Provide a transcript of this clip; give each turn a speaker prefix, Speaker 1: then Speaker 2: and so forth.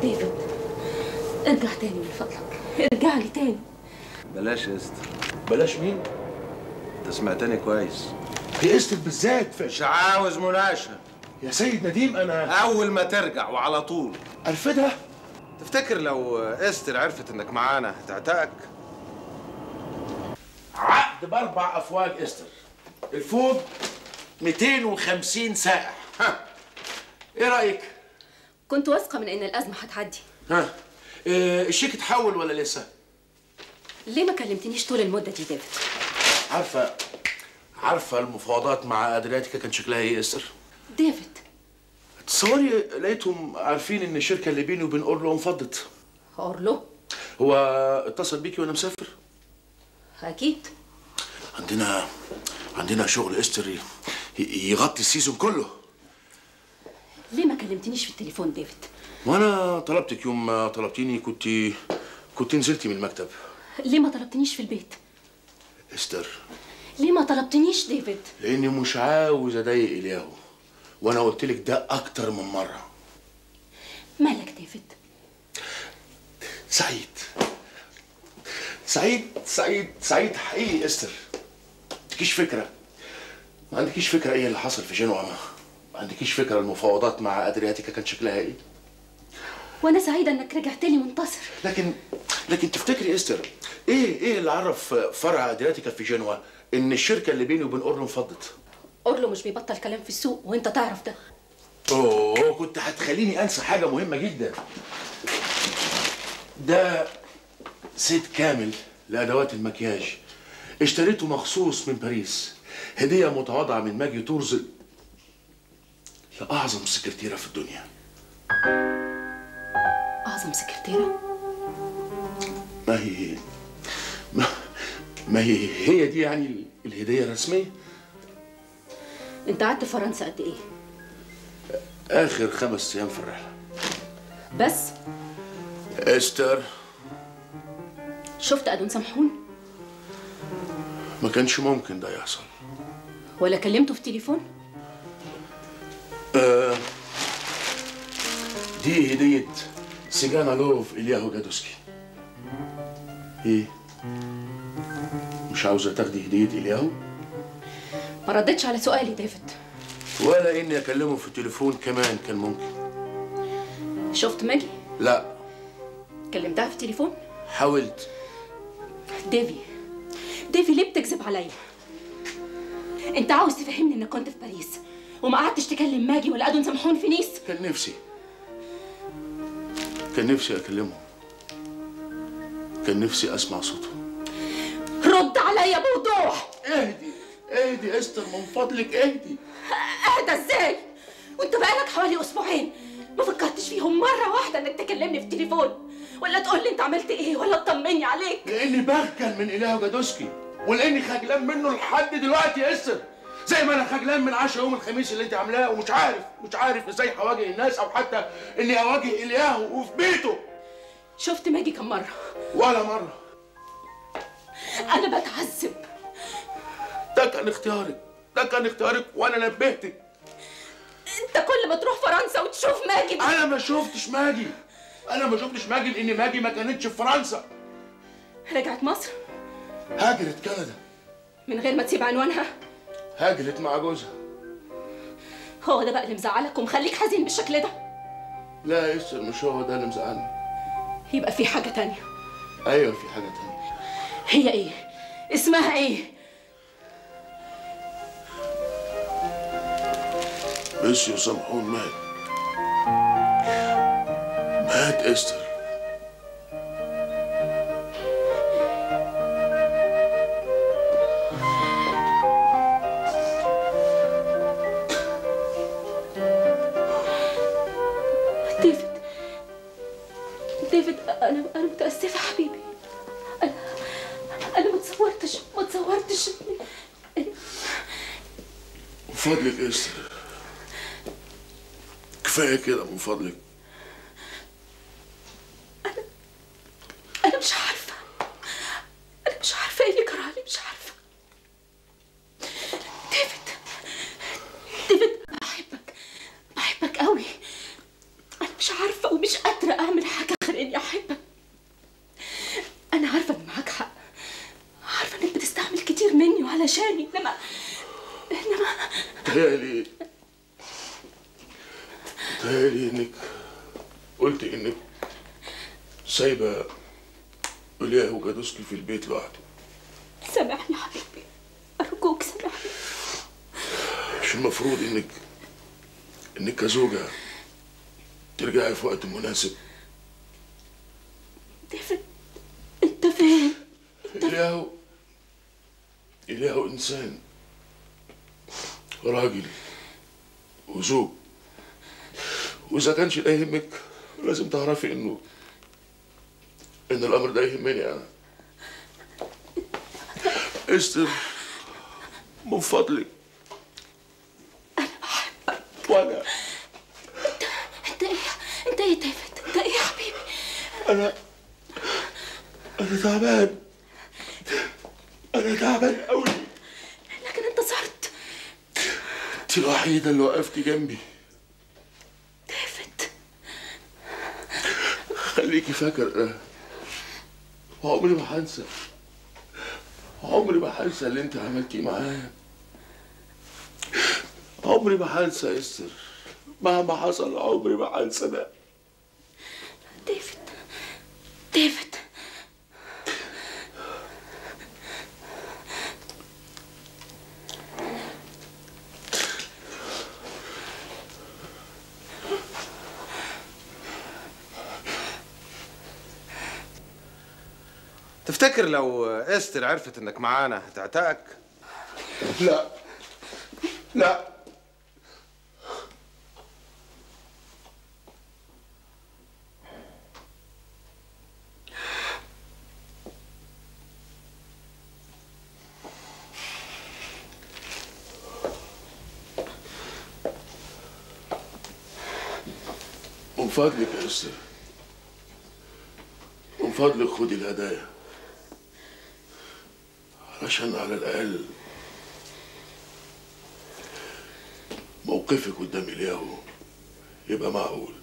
Speaker 1: ديفيد ارجع تاني من فضلك ارجع لي تاني
Speaker 2: بلاش يا استر
Speaker 3: بلاش مين
Speaker 2: انت سمعتني كويس
Speaker 3: هي استر بالذات ف...
Speaker 2: مش عاوز مناقشه
Speaker 3: يا سيد نديم انا
Speaker 2: اول ما ترجع وعلى طول
Speaker 3: ارفدها
Speaker 2: تفتكر لو استر عرفت انك معانا هتعتقك
Speaker 3: عقد باربع افواج استر الفوج 250 سائح ها ايه رايك
Speaker 1: كنت واثقه من ان الازمه هتعدي
Speaker 3: ها إيه الشيك اتحول ولا لسه
Speaker 1: ليه ما كلمتنيش طول المده دي ديفيد
Speaker 3: عارفه عارفه المفاوضات مع ادرياتيكا كان شكلها ايه يا استر
Speaker 1: ديفيد
Speaker 3: تصوري لقيتهم عارفين ان الشركه اللي بيني وبين اورلو انفضت
Speaker 1: اورلو
Speaker 3: هو اتصل بيكي وانا مسافر
Speaker 1: اكيد
Speaker 3: عندنا عندنا شغل استر ي- يغطي السيزون كله
Speaker 1: ليه ما كلمتنيش في التليفون ديفيد
Speaker 3: وانا طلبتك يوم ما طلبتيني كنت كنت نزلتي من المكتب
Speaker 1: ليه ما طلبتنيش في البيت
Speaker 3: استر
Speaker 1: ليه ما طلبتنيش ديفيد
Speaker 3: لاني مش عاوز اضايق الياهو وانا قلت لك ده اكتر من مره
Speaker 1: مالك ديفيد
Speaker 3: سعيد سعيد سعيد سعيد حقيقي استر ما عندكيش فكره ما عندكيش فكره ايه اللي حصل في جنوة ما ما عندكيش فكره المفاوضات مع ادرياتيكا كان شكلها ايه
Speaker 1: وانا سعيده انك رجعت لي منتصر
Speaker 3: لكن لكن تفتكري استر ايه ايه اللي عرف فرع ادرياتيكا في جنوة ان الشركه اللي بيني وبين اورلو انفضت
Speaker 1: اورلو مش بيبطل كلام في السوق وانت تعرف ده
Speaker 3: اوه كنت هتخليني انسى حاجه مهمه جدا ده سيت كامل لادوات المكياج اشتريته مخصوص من باريس هديه متواضعه من ماجي تورز لاعظم سكرتيره في الدنيا
Speaker 1: اعظم سكرتيره
Speaker 3: ما هي ما, ما هي هي دي يعني الهديه الرسميه
Speaker 1: انت قعدت في فرنسا قد ايه
Speaker 3: اخر خمس ايام في الرحله
Speaker 1: بس
Speaker 3: استر
Speaker 1: شفت ادون سامحون
Speaker 3: ما كانش ممكن ده يحصل
Speaker 1: ولا كلمته في تليفون
Speaker 3: آه دي هدية سيجانا لوف إلياهو جادوسكي إيه؟ مش عاوزة تاخدي هدية إلياهو؟
Speaker 1: ما ردتش على سؤالي ديفيد
Speaker 3: ولا إني أكلمه في التليفون كمان كان ممكن
Speaker 1: شفت ماجي
Speaker 3: لا
Speaker 1: كلمتها في التليفون
Speaker 3: حاولت
Speaker 1: ديفي ديفي ليه بتكذب عليا انت عاوز تفهمني انك كنت في باريس وما قعدتش تكلم ماجي ولا ادون سامحون في نيس
Speaker 3: كان نفسي كان نفسي أكلمه كان نفسي أسمع صوته
Speaker 1: رد عليا بوضوح
Speaker 3: اهدي اهدي استر من فضلك اهدي
Speaker 1: اهدى ازاي وانت بقالك حوالي اسبوعين ما فكرتش فيهم مره واحده انك تكلمني في التليفون ولا تقول لي انت عملت ايه ولا تطمني عليك
Speaker 3: لاني بخجل من اله جادوسكي ولاني خجلان منه لحد دلوقتي يا استر زي ما انا خجلان من عشاء يوم الخميس اللي انت عاملاه ومش عارف مش عارف ازاي هواجه الناس او حتى اني اواجه الياهو وفي بيته
Speaker 1: شفت ماجي كم مره
Speaker 3: ولا مره
Speaker 1: انا بتعذب
Speaker 3: ده كان اختيارك ده كان اختيارك وانا نبهتك
Speaker 1: انت كل ما تروح فرنسا وتشوف ماجي
Speaker 3: انا ما شفتش ماجي انا ما شفتش ماجي لان ماجي ما كانتش في فرنسا
Speaker 1: رجعت مصر
Speaker 3: هاجرت كندا
Speaker 1: من غير ما تسيب عنوانها
Speaker 3: هاجرت مع جوزها
Speaker 1: هو ده بقى اللي مزعلك ومخليك حزين بالشكل ده
Speaker 3: لا يا استر مش هو ده اللي مزعلني
Speaker 1: يبقى في حاجه تانية
Speaker 3: ايوه في حاجه تانية
Speaker 1: هي ايه اسمها ايه
Speaker 3: بس يا سامحون مات مات استر
Speaker 1: ديفيد ديفيد انا انا متاسفه حبيبي انا انا ما تصورتش ما تصورتش
Speaker 3: من فضلك يا استر كفايه كده من فضلك
Speaker 1: انا مش عارفه انا مش عارفه ايه اللي جرالي مش عارفه ديفيد ديفيد بحبك بحبك قوي انا مش عارفه ومش مش قادرة أعمل حاجة غير إني أحبك أنا عارفة إن معاك حق عارفة إنك بتستعمل كتير مني وعلشاني إنما إنما
Speaker 3: تهيألي تهيألي انك قلت انك سايبه إليه وجادوسكي في البيت لوحده
Speaker 1: سامحني يا حبيبي أرجوك سامحني
Speaker 3: مش المفروض انك انك كزوجة ترجعي في وقت مناسب
Speaker 1: ديفيد أنت فين؟
Speaker 3: إلهه إلهه إنسان راجل وزوج وإذا كانش ده يهمك لازم تعرفي إنه إن الأمر ده يهمني أنا استر من فضلك
Speaker 1: أنا بحبك
Speaker 3: وأنا
Speaker 1: أنت إيه؟ أنت إيه ديفيد؟ أنت إيه يا حبيبي؟
Speaker 3: أنا أنا تعبان أنا تعبان أوي
Speaker 1: لكن انتصرت
Speaker 3: أنت الوحيدة اللي وقفتي جنبي
Speaker 1: ديفيد
Speaker 3: خليكي فاكر ده وعمري ما هنسى عمري ما هنسى اللي انت عملتيه معايا عمري ما هنسى يا استر مهما حصل عمري ما هنسى ده
Speaker 1: ديفيد ديفيد
Speaker 2: تفتكر لو استر عرفت انك معانا هتعتقك
Speaker 3: لا لا من فضلك يا استر من فضلك خدي الهدايا علشان على الأقل موقفك قدام الياهو يبقى معقول